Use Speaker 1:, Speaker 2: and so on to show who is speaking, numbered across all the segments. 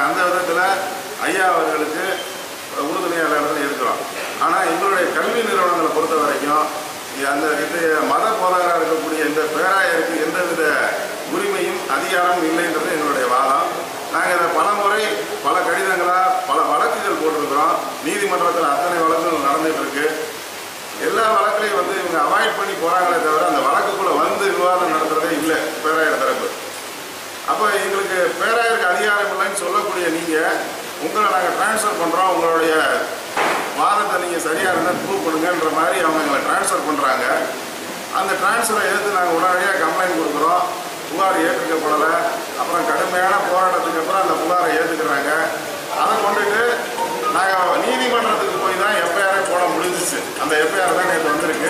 Speaker 1: அந்த விதத்தில் ஐயா அவர்களுக்கு உறுதுணையாக எல்லா இடத்துலையும் இருக்கிறோம் ஆனால் எங்களுடைய கல்வி நிறுவனங்களை பொறுத்த வரைக்கும் இ- அந்த இது மத போதகராக இருக்கக்கூடிய இந்த பேராயருக்கு எந்தவித உரிமையும் அதிகாரமும் இல்லைன்றது எங்களுடைய வாதம் நாங்கள் இதை பல முறை பல கடிதங்களாக பல வழக்குகள் போட்டிருக்கிறோம் நீதிமன்றத்தில் அத்தனை வழக்குகள் நடந்துட்டு இருக்கு எல்லா வழக்குலையும் வந்து இவங்க அவாய்ட் பண்ணி போறாங்களே தவிர அந்த வழக்குக்குள்ள வந்து விவாதம் நடத்துறதே இல்லை பேராயர் தரப்பு அப்போ எங்களுக்கு பேராயருக்கு அதிகாரம் இல்லைன்னு சொல்லக்கூடிய நீங்க உங்களை நாங்கள் ட்ரான்ஸ்ஃபர் பண்றோம் உங்களுடைய வாதத்தை நீங்க சரியா இருந்தால் ப்ரூவ் பண்ணுங்கன்ற மாதிரி அவங்க எங்களை ட்ரான்ஸ்ஃபர் பண்றாங்க அந்த ட்ரான்ஸ்ஃபரை எதிர்த்து நாங்கள் உடனடியாக கம்ப்ளைண்ட் கொடுக்குறோம் புகார் ஏற்றுக்கப்படலை அப்புறம் கடுமையான போராட்டத்துக்கு அப்புறம் அந்த புகாரை ஏற்றுக்கிறாங்க அதை கொண்டுட்டு நாங்கள் நீதிமன்றத்துக்கு போய் தான் எஃப்ஐஆரே போட முடிஞ்சிச்சு அந்த எஃப்ஐஆர் தான் நேற்று வந்திருக்கு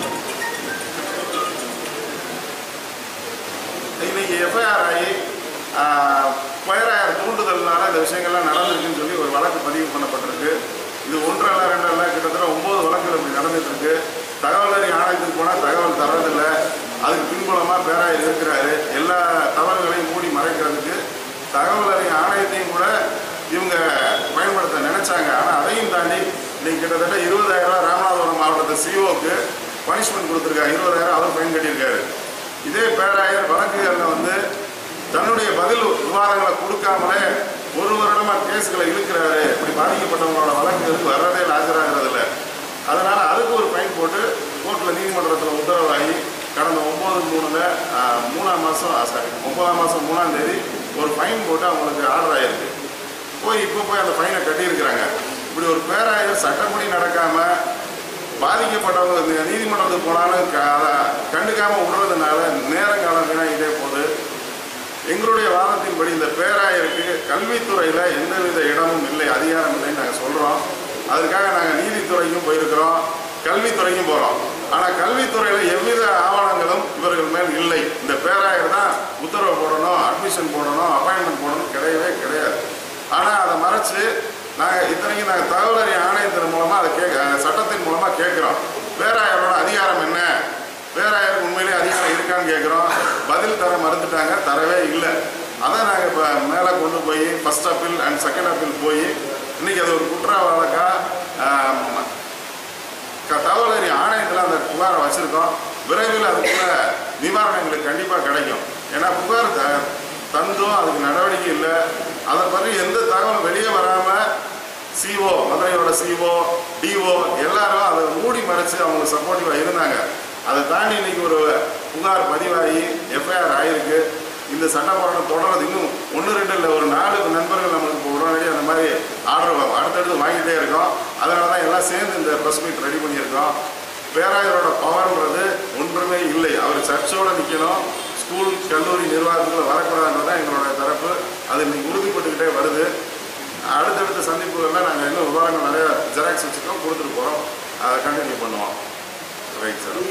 Speaker 1: இன்னைக்கு எஃப்ஐஆர் ஆகி பேராயர் தூண்டுதல்னால இந்த விஷயங்கள்லாம் நடந்திருக்குன்னு சொல்லி ஒரு வழக்கு பதிவு பண்ணப்பட்டிருக்கு இது ஒன்றல்ல ரெண்டல்ல கிட்டத்தட்ட ஒன்பது வழக்குகள் இப்படி நடந்துட்டு இருக்கு தகவல் அறி ஆணையத்துக்கு போனால் தகவல் தர்றதில்ல அதுக்கு பின்புலமாக பேராயர் இருக்கிறாரு எல்லா தவறுகளையும் மூடி மறைக்கிறதுக்கு தகவல் அறி ஆணையத்தையும் கூட இவங்க பயன்படுத்த நினைச்சாங்க ஆனால் அதையும் தாண்டி இன்னைக்கு கிட்டத்தட்ட இருபதாயிரம் ரூபாய் ராமநாதபுரம் மாவட்டத்து சிஓக்கு பனிஷ்மெண்ட் கொடுத்துருக்காங்க இருபதாயிரம் அவர் ஃபைன் கட்டியிருக்காரு இதே பேராயர் வழக்குகளில் வந்து தன்னுடைய பதில் விவாதங்களை கொடுக்காமலே ஒரு வருடமா கேஸ்களை இழுக்கிறாரு இப்படி பாதிக்கப்பட்டவங்களோட வழக்குகளுக்கு வர்றதே இல்லை, ஆஜராகிறது இல்லை அதனால அதுக்கு ஒரு ஃபைன் போட்டு கோர்ட்டில் நீதிமன்றத்தில் உத்தரவாகி கடந்த ஒன்பது மூணுல ஆஹ், மூணாம் மாதம் சாரி ஒன்பதாம் மாதம் மூணாம் தேதி ஒரு ஃபைன் போட்டு அவங்களுக்கு ஆர்டர் ஆயிருக்கு போய் இப்போ போய் அந்த ஃபைனை கட்டியிருக்கிறாங்க இப்படி ஒரு பேராயர் சட்டப்படி நடக்காம பாதிக்கப்பட்டவங்க இந்த நீதிமன்றத்துக்கு போனாலும் க- அதை கண்டுக்காம விடுறதுனால நேரங்காலம் வீணாகிட்டே போகுது எங்களுடைய வாதத்தின்படி இந்த பேராயருக்கு கல்வித்துறையில் எந்தவித இடமும் இல்லை அதிகாரம் இல்லைன்னு நாங்கள் சொல்கிறோம் அதுக்காக நாங்கள் நீதித்துறைக்கும் போயிருக்கிறோம் கல்வித்துறைக்கும் போகிறோம் ஆனால் கல்வித்துறையில் எவ்வித ஆவணங்களும் இவர்கள் மேல் இல்லை இந்த பேராயர் தான் உத்தரவு போடணும் அட்மிஷன் போடணும் அப்பாயின்மெண்ட் போடணும் கிடையவே கிடையாது ஆனால் அதை மறைச்சு நாங்கள் இத்தனைக்கும் நாங்கள் தகவல் அறிய ஆணையத்தின் மூலமாக அதை கேட்க சட்டத்தின் மூலமாக கேட்குறோம் பேராயரோட அதிகாரம் என்ன பேராயருக்கு உண்மையிலே அதிகாரம் இருக்கான்னு கேட்குறோம் பதில் தர மறுத்துட்டாங்க தரவே இல்லை அதை நாங்கள் இப்போ மேலே கொண்டு போய் first appeal and second appeal போய் இன்னைக்கு அது ஒரு குற்ற வழக்கா ஆம், க- தகவல் அறிய ஆணையத்தில் அந்த புகாரை வச்சுருக்கோம் விரைவில் அதுக்குள்ள நிவாரணம் எங்களுக்கு கண்டிப்பாக கிடைக்கும் ஏன்னா புகார் த- தந்தும் அதுக்கு நடவடிக்கை இல்லை அதை பற்றி எந்த தகவலும் வெளியே வராமல் சிஓ மதுரையோட சிஓ டிஓ எல்லாரும் அதை மூடி மறைச்சு அவங்களுக்கு சப்போர்ட்டிவாக இருந்தாங்க அதை தாண்டி இன்னைக்கு ஒரு புகார் பதிவாகி எஃப்ஐஆர் ஆயிருக்கு இந்த சட்ட போராட்டம் தொடர்றது இன்னும் ஒன்று ரெண்டு இல்லை ஒரு நாலு நண்பர்கள் நம்மளுக்கு இப்போ உடனடி அந்த மாதிரி ஆர்டர் அடுத்தடுத்து வாங்கிட்டே இருக்கோம் அதனால தான் எல்லாம் சேர்ந்து இந்த ப்ரெஸ் மீட் ரெடி பண்ணியிருக்கோம் பேராயரோட பவர்ன்றது ஒன்றுமே இல்லை அவர் சர்ச்சோட நிற்கணும் ஸ்கூல் கல்லூரி நிர்வாகத்தில் வரக்கூடாதுன்றது தான் எங்களோட தரப்பு அது இன்னைக்கு உறுதிப்பட்டுக்கிட்டே வருது அடுத்தடுத்த சந்திப்புகளில் நாங்கள் இன்னும் விவரங்கள் நிறைய ஜெராக்ஸ் வச்சுருக்கோம் கொடுத்துட்டு போகிறோம் அதை கண்டினியூ பண்ணுவோம் ரைட் சார்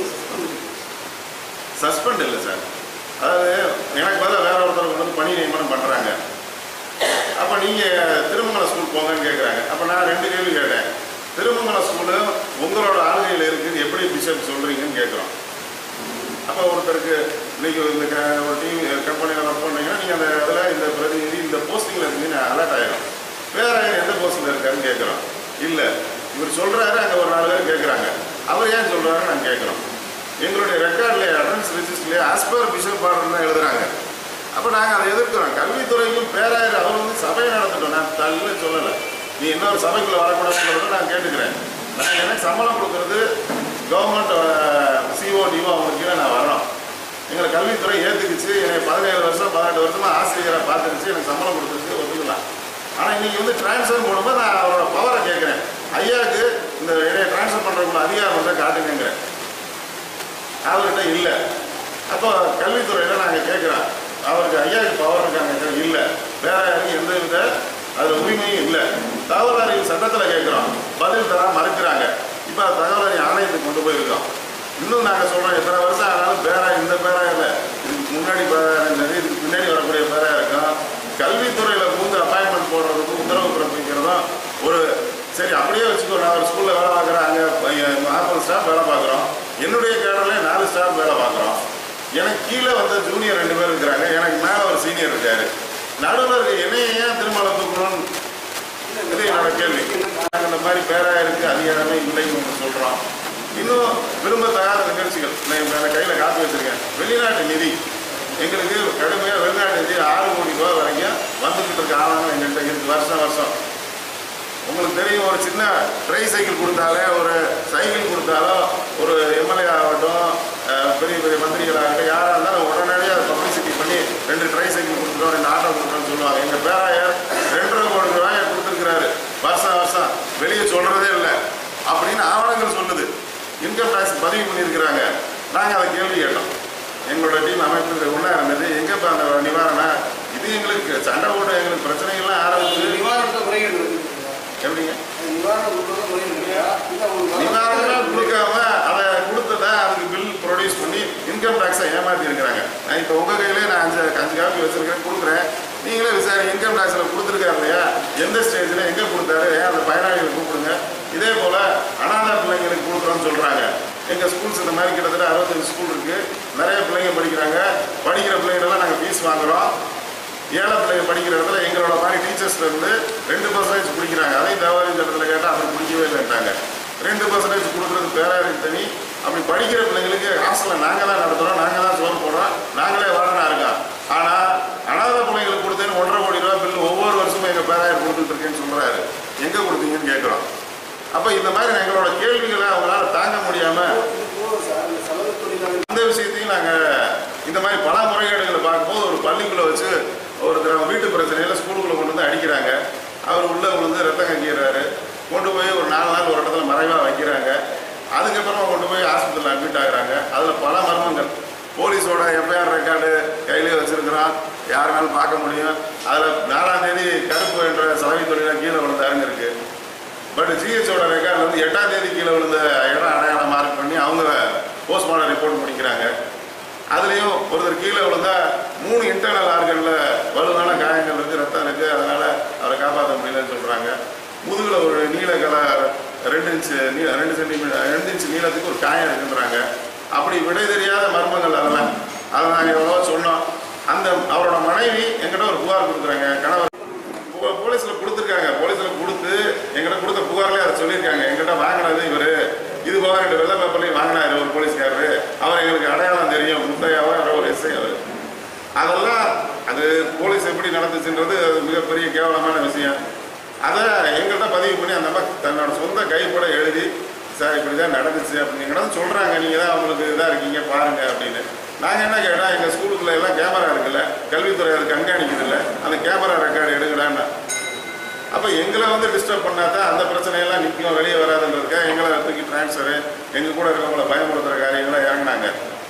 Speaker 1: சஸ்பெண்ட் இல்லை சார் அதாவது எனக்கு பதிலாக வேற ஒருத்தர் வந்து பணி நியமனம் பண்ணுறாங்க அப்போ நீங்கள் திருமங்கல ஸ்கூல் போங்கன்னு கேட்குறாங்க அப்போ நான் ரெண்டு கேள்வி கேட்டேன் திருமங்கல ஸ்கூலு உங்களோட ஆளுகையில் இருக்குது எப்படி பிஷப் சொல்கிறீங்கன்னு கேட்குறோம் அப்போ ஒருத்தருக்கு இன்னைக்கு இந்த க- ஒரு டீம் கம்பெனியில் ஒர்க் பண்ணீங்கன்னா நீங்கள் அந்த இதில் இந்த பிரதிநிதி இந்த போஸ்டிங்கில் இருக்கீங்கன்னு அலர்ட் ஆயிடும் வேற எந்த போஸ்டிங்கில் இருக்காருன்னு கேட்குறோம் இல்லை இவர் சொல்கிறாரு அங்கே ஒரு நாலு பேர் கேட்குறாங்க அவர் ஏன் சொல்கிறாரு நாங்கள் கேட்குறோம் எங்களுடைய ரெக்கார்ட்லேயே அட்டன்ஸ் ரிஜிஸ்ட்லேயே ஆஸ்பர் பிஷப் ஆர்டர் தான் எழுதுறாங்க அப்போ நாங்கள் அதை எதிர்க்கிறோம் கல்வித்துறைக்கும் பேராயர் அவர் வந்து சபையை நடத்தட்டும் நான் தள்ள சொல்லலை நீ இன்னொரு சபைக்குள்ள வரக்கூடாதுன்றதை நான் கேட்டுக்கிறேன் நான் எனக்கு சம்பளம் கொடுக்கறது கவர்மெண்ட் சிஓ டிஓ அவங்க கீழே நான் வர்றோம் எங்களை கல்வித்துறை ஏற்றுக்குச்சு என்னை பதினேழு வருஷம் பதினெட்டு வருஷமா ஆசிரியரை பார்த்துருச்சு எனக்கு சம்பளம் கொடுத்துருச்சு ஒத்துக்கலாம் ஆனால் இன்னைக்கு வந்து ட்ரான்ஸ்ஃபர் போடும்போது நான் அவரோட பவரை கேட்குறேன் ஐயாவுக்கு இந்த என்னைய ட்ரான்ஸ்ஃபர் பண்ணுறதுக்குள்ள அதிகாரம் வந்து காட்டுங்கிறேன் அவர்கிட்ட இல்லை அப்போ கல்வித்துறையில் நாங்கள் கேட்குறோம் அவருக்கு ஐயாவுக்கு பவர் இருக்காங்க இல்லை வேற யாருக்கும் எந்த வித அதில் உரிமையும் இல்லை தகவல் அறிவு சட்டத்தில் கேட்குறோம் பதில் தர மறுக்கிறாங்க இப்போ தகவல் அறிவு ஆணையத்துக்கு கொண்டு போயிருக்கோம் இன்னும் நாங்கள் சொல்கிறோம் எத்தனை வருஷம் ஆனாலும் பேரா இந்த பேரா இல்லை இதுக்கு முன்னாடி பேரா இருந்தது இதுக்கு பின்னாடி வரக்கூடிய பேரா இருக்கும் கல்வித்துறையில் பூந்து அப்பாயின்மெண்ட் போடுறதுக்கு உத்தரவு பிறப்பிக்கிறதும் ஒரு சரி அப்படியே வச்சுக்கோ நான் ஒரு ஸ்கூலில் வேலை பார்க்குறேன் அங்கே நாற்பது ஸ்டாஃப் வேலை பார்க்குறோம் என்னுடைய கேடர்லேயே நாலு ஸ்டாஃப் வேலை பார்க்குறோம் எனக்கு கீழே வந்து ஜூனியர் ரெண்டு பேர் இருக்கிறாங்க எனக்கு மேலே ஒரு சீனியர் இருக்காரு நடுவில் இருக்க என்னைய ஏன் திருமணம் தூக்கணும் சொல்றோம் இன்னும் விரும்பத்தகாத நிகழ்ச்சிகள் நான் மேல கையில காப்பி வச்சிருக்கேன் வெளிநாட்டு நிதி எங்களுக்கு கடுமையாக வெளிநாட்டு நிதி ஆறு கோடி ரூபாய் வரைக்கும் வந்துகிட்டு இருக்க ஆதாரம் எங்கள்கிட்ட இருக்கு வருஷம் வருஷம் உங்களுக்கு தெரியும் ஒரு சின்ன ட்ரை சைக்கிள் கொடுத்தாலே ஒரு சைக்கிள் கொடுத்தாலோ ஒரு எம்எல்ஏ ஆகட்டும் அஹ், பெரிய பெரிய மந்திரிகள் ஆகட்டும் யாராக இருந்தாலும் உடனடியாக அதை பப்ளிசிட்டி பண்ணி ரெண்டு ட்ரை சைக்கிள் கொடுத்துருவோம் ரெண்டு ஆட்டோ கொடுக்குறோம்னு சொல்லுவாங்க எங்கள் பேராயர் ரெண்டரை கோடி ரூபாயை கொடுத்துருக்கிறாரு வருஷம் வருஷம் வெளியே சொல்கிறதே இல்லை அப்படின்னு ஆவணங்கள் சொல்லுது இன்கம் டேக்ஸ் பதிவு பண்ணியிருக்கிறாங்க நாங்கள் அதை கேள்வி கேட்டோம் எங்களோட டீம் அமைப்பு ஒன்றா இருந்தது எங்கேப்பா அந்த நிவாரணம் இது எங்களுக்கு சண்டை போட்டு எங்களுக்கு பிரச்சனைகள்லாம் ஆரம்பிச்சு
Speaker 2: நிவாரணத்தை முறைகள் இருக்கு
Speaker 1: எப்படிங்க
Speaker 2: நிவாரணம் கொடுக்கறது முறைகள் இல்லையா இல்லை உங்களுக்கு
Speaker 1: நிவாரணம் கொடுக்காம அதை கொடுத்ததை அதுக்கு பில் ப்ரொடியூஸ் பண்ணி இன்கம் டேக்ஸை ஏமாத்தி இருக்கிறாங்க நான் இப்போ உங்கள் கையிலே நான் அஞ்சு அஞ்சு காப்பி வச்சிருக்கேன் கொடுக்குறேன் நீங்களே விசாரி இன்கம் டேக்ஸில் கொடுத்துருக்காரு இல்லையா எந்த ஸ்டேஜில் எங்கே கொடுத்தாரு ஏன் அந்த பயனாளிகளை கூப்பிடுங்க இதே போல் அனாதை பிள்ளைங்களுக்கு கொடுக்குறோன்னு சொல்கிறாங்க எங்கள் ஸ்கூல்ஸ் இந்த மாதிரி கிட்டத்தட்ட அறுபத்தஞ்சு ஸ்கூல் இருக்குது நிறைய பிள்ளைங்க படிக்கிறாங்க படிக்கிற பிள்ளைங்களெல்லாம் நாங்கள் ஃபீஸ் வாங்குறோம் ஏழை பிள்ளைங்க படிக்கிற இடத்துல எங்களோட மாதிரி டீச்சர்ஸ்ல இருந்து ரெண்டு பர்சன்டேஜ் பிடிக்கிறாங்க அதையும் தேவாலயம் சட்டத்தில் கேட்டால் அப்படி பிடிக்கவே இல்லைன்ட்டாங்க ரெண்டு பர்சன்டேஜ் கொடுக்குறது பேராருக்கு தனி அப்படி படிக்கிற பிள்ளைங்களுக்கு ஹாஸ்டலில் நாங்கள் தான் நடத்துகிறோம் நாங்கள் தான் சோறு போடுறோம் நாங்களே வாழனா இருக்கோம் ஆனால் அனாதை பிள்ளைங்களுக்கு கொடுத்தேன்னு ஒன்றரை கோடி ரூபா பில் ஒவ்வொரு வருஷமும் எங்கள் பேராயர் கொடுத்துட்டு இருக்கேன்னு சொல்கிறாரு எங்கே கொடுத்தீங்கன்னு கேட்குறோம் அப்போ இந்த மாதிரி எங்களோட கேள்விகளை அவங்களால தாங்க முடியாமல்
Speaker 2: இது போதும் சார் இந்த சலவை தொழிலாளர்கள்
Speaker 1: அந்த விஷயத்தையும் நாங்கள் இந்த மாதிரி பல முறைகேடுகளை பார்க்கும்போது ஒரு பள்ளிக்குள்ளே வச்சு ஒருத்தர் வீட்டு பிரச்சனையில் ஸ்கூலுக்குள்ளே கொண்டு வந்து அடிக்கிறாங்க அவர் உள்ளே விழுந்து ரத்தம் கங்கிடுறாரு கொண்டு போய் ஒரு நாலு நாள் ஒரு இடத்துல மறைவாக வைக்கிறாங்க அதுக்கப்புறமா கொண்டு போய் ஆஸ்பத்திரியில் அட்மிட் ஆகுறாங்க அதில் பல மர்மங்கள் போலீஸோட எஃப்ஐஆர் ரெக்கார்டு கையிலே வச்சிருக்கிறோம் யாருனாலும் பார்க்க முடியும் அதில் நாலாம் தேதி கருப்பு என்ற சலவை தொழிலாக கீழே விழுந்தாருங்க இருக்கு பட் ஜிஹெச்சோட ரெக்கார்டில் வந்து எட்டாம் தேதி கீழே விழுந்த இடம் அடையாளம் மார்க் பண்ணி அவங்க போஸ்ட்மார்ட்டம் ரிப்போர்ட் முடிக்கிறாங்க அதுலேயும் ஒருத்தர் கீழே விழுந்தா மூணு இன்டர்னல் ஆர்கனில் வலுவான காயங்கள் இருக்குது ரத்தம் இருக்குது அதனால் அவரை காப்பாற்ற முடியலன்னு சொல்கிறாங்க முதுகில் ஒரு நீல கலர் ரெண்டு இன்ச்சு நீ ரெண்டு சென்டிமீட்டர் ரெண்டு இன்ச்சு நீளத்துக்கு ஒரு காயம் இருக்குன்றாங்க அப்படி விடை தெரியாத மர்மங்கள் அதெல்லாம் அதை நாங்கள் எவ்வளோ சொன்னோம் அந்த அவரோட மனைவி எங்கிட்ட ஒரு புகார் கொடுக்குறாங்க கணவர் போ- போலீஸ்ல கொடுத்துருக்காங்க போலீஸ்ல கொடுத்து எங்கிட்ட கொடுத்த புகார்லயே அதை சொல்லியிருக்காங்க எங்கிட்ட வாங்கினது இவரு இது போக ரெண்டு வெள்ளை பேப்பர்லையும் வாங்கினாரு ஒரு போலீஸ்காரரு அவர் எங்களுக்கு அடையாளம் தெரியும் முத்தையாவோ யாரோ ஒரு எஸ்ஐ அவர் அதெல்லாம் அது போலீஸ் எப்படி நடந்துச்சுன்றது அது மிகப்பெரிய கேவலமான விஷயம் அதை எங்கள்கிட்ட பதிவு பண்ணி அந்த அம்மா தன்னோட சொந்த கைப்பட எழுதி சார் இப்படி தான் நடந்துச்சு அப்படிங்கிறத சொல்கிறாங்க நீங்கள் தான் அவங்களுக்கு இதாக இருக்கீங்க பாருங்க அப்படின்னு நாங்கள் என்ன கேட்டோம் எங்கள் ஸ்கூலுக்குள்ள எல்லாம் கேமரா இருக்குல்ல கல்வித்துறை அது கண்காணிக்குதுல்ல அந்த கேமரா ரெக்கார்டு எடுங்கடான்னு அப்போ எங்களை வந்து டிஸ்டர்ப் பண்ணாதான் அந்த பிரச்சனையெல்லாம் நிற்கும் வெளியே வராதுன்றதுக்காக எங்களை தூக்கி டிரான்ஸ்ஃபரு எங்கள் கூட இருக்கவங்கள பயமுறுத்துற காரியங்களாம் இறங்குனாங்க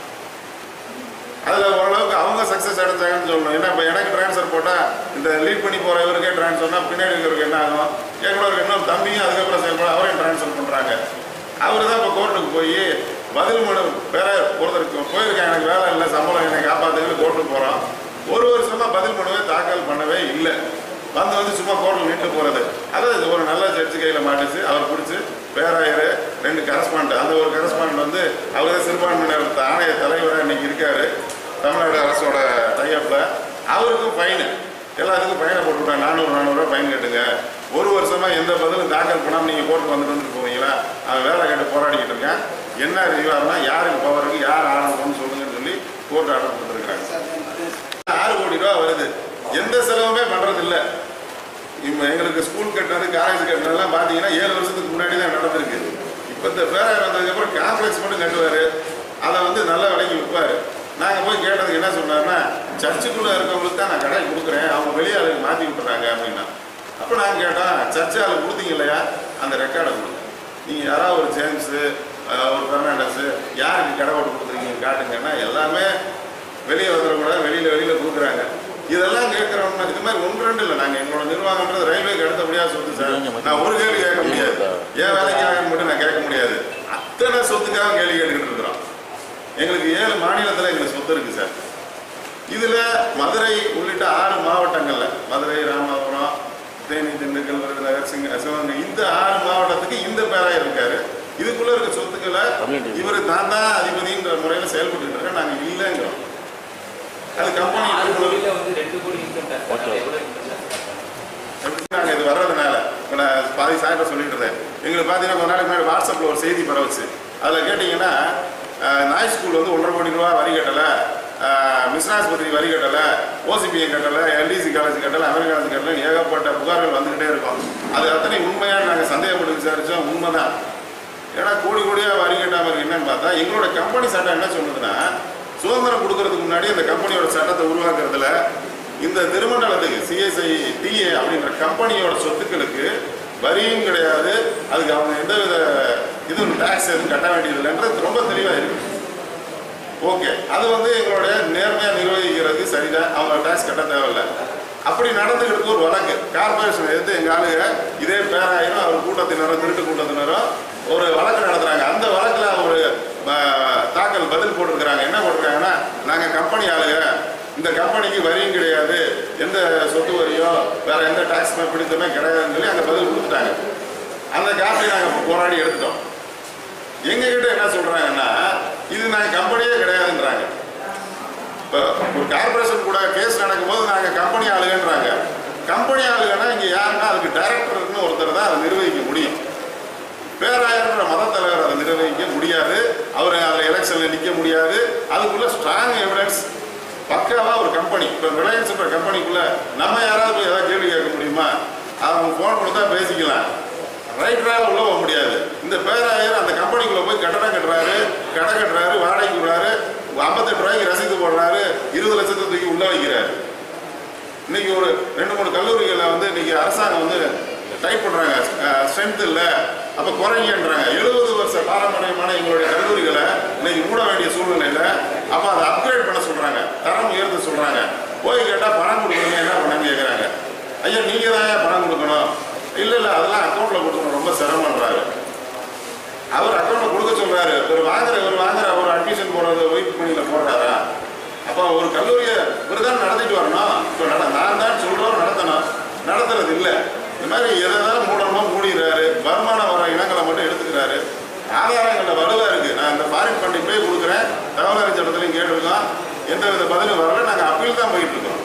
Speaker 1: அதில் ஓரளவுக்கு அவங்க சக்ஸஸ் அடைஞ்சாங்கன்னு சொல்லணும் ஏன்னா இப்போ எனக்கு ட்ரான்ஸ்ஃபர் போட்டால் இந்த லீட் பண்ணி போகிற இவருக்கே ட்ரான்ஸ்ஃபர்னா பின்னாடி இருக்கிறவருக்கு என்ன ஆகும் எங்களோட ஒரு இன்னொரு தம்பியும் அதுக்கப்புறம் செயல்பட அவரையும் ட்ரான்ஸ்ஃபர் பண்ணுறாங்க அவர் தான் இப்போ கோர்ட்டுக்கு போய் பதில் மனு வேற ஒருத்தருக்கு போயிருக்கேன் எனக்கு வேலை இல்லை சம்பளம் என்னை காப்பாற்றுன்னு கோர்ட்டுக்கு போகிறோம் ஒரு வருஷமாக பதில் மனுவே தாக்கல் பண்ணவே இல்லை வந்து வந்து சும்மா கோர்ட்டில் நின்று போகிறது அதாவது ஒரு நல்ல ஜட்ஜு கையில் மாட்டுச்சு அவர் பிடிச்சி பேராயர் ரெண்டு கரஸ்பாண்ட் அந்த ஒரு கரஸ்பாண்ட் வந்து அவர் தான் சிறுபான்மையினர் ஆணைய தலைவராக இன்னைக்கு இருக்காரு தமிழ்நாடு அரசோட டைப்பில் அவருக்கும் ஃபைனு எல்லாத்துக்கும் ஃபைனை போட்டு விட்டாங்க நானூறு நானூறுரூவா ஃபைன் கட்டுங்க ஒரு வருஷமா எந்த பதிலும் தாக்கல் பண்ணாமல் நீங்கள் கோர்ட்டுக்கு வந்துட்டு வந்துட்டு போவீங்களா அவன் வேலை கேட்டு போராடிக்கிட்டு இருக்கான் என்ன விவரம்னா யாருக்கு பவர் இருக்கு யார் ஆரம்பம்னு சொல்லுங்கன்னு சொல்லி கோர்ட் ஆர்டர் கொடுத்துருக்காங்க
Speaker 2: சார் இந்த-
Speaker 1: ஆறு கோடி ரூபா வருது எந்த செலவுமே பண்றது இல்ல இப்போ எங்களுக்கு ஸ்கூல் கட்டினது காலேஜ் கட்டினதெல்லாம் பார்த்தீங்கன்னா ஏழு வருஷத்துக்கு முன்னாடி தான் நடந்திருக்கு இப்போ இந்த பேராயர் வந்ததுக்கப்புறம் காம்ப்ளெக்ஸ் மட்டும் கட்டுவார் அதை வந்து நல்ல விலைக்கு விற்பார் நாங்கள் போய் கேட்டதுக்கு என்ன சொன்னார்னா சர்ச்சுக்குள்ளே இருக்கவங்களுக்கு தான் நான் கடை கொடுக்குறேன் அவங்க வெளியாளுக்கு மாற்றி விட்டுறாங்க அப்படின்னா அப்போ நாங்கள் கேட்டோம் சர்ச்சு ஆளு கொடுத்தீங்க இல்லையா அந்த ரெக்கார்டை கொடுங்க நீங்கள் யாராவது ஒரு ஜேம்ஸு அஹ், ஒரு பெர்னாண்டஸு யாருக்கு கடை போட்டு கொடுத்துருக்கீங்க காட்டுங்கன்னா எல்லாமே வெளியே வந்துடக்கூடாது வெளியில் வெளியில் கொடுக்குறாங்க இதெல்லாம் கேட்குறோம்னா இது மாதிரி ஒன்று ரெண்டு இல்லை நாங்கள் எங்களோட நிர்வாகம்ன்றது ரயில்வேக்கு அடுத்தபடியாக சொத்து சார் நான் ஒரு கேள்வி கேட்க முடியாது ஏன் வேலைக்காக மட்டும் நான் கேட்க முடியாது அத்தனை சொத்துக்காக கேள்வி கேட்டுக்கிட்டு இருக்கிறோம் எங்களுக்கு ஏழு மாநிலத்தில் எங்களுக்கு சொத்து இருக்குது சார் இதில் மதுரை உள்ளிட்ட ஆறு மாவட்டங்களில் மதுரை ராமநாதபுரம் தேனி திண்டுக்கல் விருதுநகர் சிங்க சிவகங்கை இந்த ஆறு மாவட்டத்துக்கு இந்த பேராயர் இருக்காரு இதுக்குள்ள இருக்க சொத்துக்களை இவர் தான் தான் அதிபதின்ற முறையில் செயல்பட்டு இருக்க நாங்கள் இல்லைங்கிறோம் அது கம்பெனி
Speaker 3: ஆறு கோடியில வந்து ரெண்டு கோடி இன்கம் டேக்ஸ் எவ்வளவு இன்கம் டேக்ஸ்
Speaker 1: எப்படி நாங்கள் இது வர்றதுனால இப்போ நான் பாதி சாயந்தரம் சொல்லிட்டு இருந்தேன் எங்களுக்கு பார்த்தீங்கன்னா கொஞ்ச நாளைக்கு முன்னாடி வாட்ஸ்அப்பில் ஒரு செய்தி பரவுச்சு அதில் கேட்டிங்கன்னா அஹ், நாய் ஸ்கூல் வந்து ஒன்றரை கோடி ரூபா வரி கட்டலை மிஸ் ஆஸ்பத்திரி வரி கட்டலை ஓசிபிஐ கட்டலை எல்டிசி காலேஜ் கட்டலை அமெரிக்கா காலேஜ் கட்டலை ஏகப்பட்ட புகார்கள் வந்துக்கிட்டே இருக்கும் அது அத்தனை உண்மையாக நாங்கள் சந்தேகப்பட்டு விசாரித்தோம் உண்மைதான் ஏன்னா கோடி கோடியாக வரி கட்டாமல் இருக்கு என்னன்னு பார்த்தா எங்களோட கம்பெனி சட்டம் என்ன சொல்லுதுன்னா சுதந்திரம் கொடுக்கறதுக்கு முன்னாடி அந்த கம்பெனியோட சட்டத்தை உருவாக்குறதுல இந்த திருமண்டலத்துக்கு சிஎஸ்ஐ டிஏ அப்படின்ற கம்பெனியோட சொத்துக்களுக்கு வரியும் கிடையாது அதுக்கு அவங்க எந்தவித இதுவும் டேக்ஸ் எதுவும் கட்ட வேண்டியதில்லைன்றது ரொம்ப தெளிவாக இருக்கு ஓகே அது வந்து எங்களுடைய நேர்மையாக நிர்வகிக்கிறது சரிதான் அவங்க டேக்ஸ் கட்ட தேவையில்லை அப்படி நடந்துக்கிட்டு ஒரு வழக்கு கார்பரேஷன் எடுத்து எங்கள் ஆளுங்க இதே பேராயிரம் அவர் கூட்டத்தினரும் திருட்டு கூட்டத்தினரும் ஒரு வழக்கு நடத்துகிறாங்க அந்த வழக்கில் ஒரு அஹ், தாக்கல் பதில் போட்டிருக்கிறாங்க என்ன போட்டிருக்காங்கன்னா நாங்கள் கம்பெனி ஆளுங்க இந்த கம்பெனிக்கு வரியும் கிடையாது எந்த சொத்து வரியோ வேற எந்த டேக்ஸ் பிடித்தமே கிடையாதுன்னு சொல்லி அங்கே பதில் கொடுத்துட்டாங்க அந்த காப்பியை நாங்கள் போராடி எடுத்துட்டோம் எங்க கிட்ட என்ன சொல்றாங்கன்னா இது நாங்க கம்பெனியே கிடையாதுன்றாங்க இப்போ ஒரு கார்பரேஷன் கூட கேஸ் நடக்கும்போது நாங்க கம்பெனி ஆளுங்கன்றாங்க கம்பெனி ஆளுங்கன்னா இங்க யாருன்னா அதுக்கு டைரக்டர்னு ஒருத்தர் தான் அதை நிர்வகிக்க முடியும் பேராயர்ன்ற மத தலைவர் அதை நிர்வகிக்க முடியாது அவர் அதில் எலெக்ஷனில் நிற்க முடியாது அதுக்குள்ள ஸ்ட்ராங் எவிடன்ஸ் பக்காவா ஒரு கம்பெனி இப்போ ரிலையன்ஸ்ன்ற கம்பெனிக்குள்ள நம்ம யாராவது போய் ஏதாவது கேள்வி கேட்க முடியுமா அவங்க ஃபோன் கொடுத்தா பேசிக்கலாம் ரைட்டராக உள்ள போக முடியாது இந்த பேராயர் அந்த கம்பெனிக்குள்ள போய் கட்டடம் கட்டுறாரு கடை கட்டுறாரு வாடகைக்கு விடுறாரு ஐம்பத்தெட்டு ரூபாய்க்கு ரசீது போடுறாரு இருபது லட்சத்தை தூக்கி உள்ள வைக்கிறாரு இன்னைக்கு ஒரு ரெண்டு மூணு கல்லூரிகளில் வந்து இன்னைக்கு அரசாங்கம் வந்து டைப் பண்ணுறாங்க ஸ்ட்ரென்த் இல்லை அப்போ குறைங்கன்றாங்க எழுபது வருஷ பாரம்பரியமான எங்களுடைய கல்லூரிகளை இன்னைக்கு மூட வேண்டிய சூழ்நிலையில் அப்போ அதை அப்கிரேட் பண்ண சொல்கிறாங்க தரம் உயர்த்த சொல்கிறாங்க போய் கேட்டால் பணம் கொடுக்கணுங்க என்ன பண்ண கேட்குறாங்க ஐயா நீங்கள் தான் ஏன் பணம் கொடுக்கணும் இல்லை இல்லை அதெல்லாம் அக்கௌண்ட்டில் கொடுக்கணும் ரொம்ப சிரமன்றாரு அவர் அக்கௌண்ட்டில் கொடுக்க சொல்கிறாரு ஒரு வாங்குற ஒரு வாங்குற ஒரு அட்மிஷன் போடுறது ஒயிட் மணியில் போடுறாரா அப்போ ஒரு கல்லூரியை இவர் தான் நடத்திட்டு வரணும் இப்போ நட நான் தான் சொல்கிறோம் நடத்தணும் நடத்துறது இல்லை இந்த மாதிரி எதை தான் மூடணுமோ மூடிடுறாரு வருமானம் வர இனங்களை மட்டும் எடுத்துக்கிறாரு ஆதாரங்களில் வலுவாக இருக்குது நான் இந்த ஃபாரின் பண்ணி போய் கொடுக்குறேன் தகவல் அறிஞ்ச இடத்துலையும் கேட்டிருக்கோம் எந்த வித பதிலும் வரல நாங்கள் அப்பீல் தான் போயிட்டு இருக்கோம்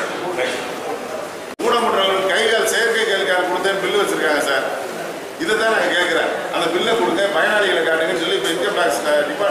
Speaker 1: ஊனமுற்றவர்களுக்கு கைகால் செயற்கை கைகால் கொடுத்தேன் பில்லு வச்சிருக்காங்க சார் இதை தான் நான் கேட்குறேன் அந்த பில்லை கொடுங்க பயனாளிகளை காட்டுங்கன்னு சொல்லி இப்போ இன்கம் டேக்ஸ்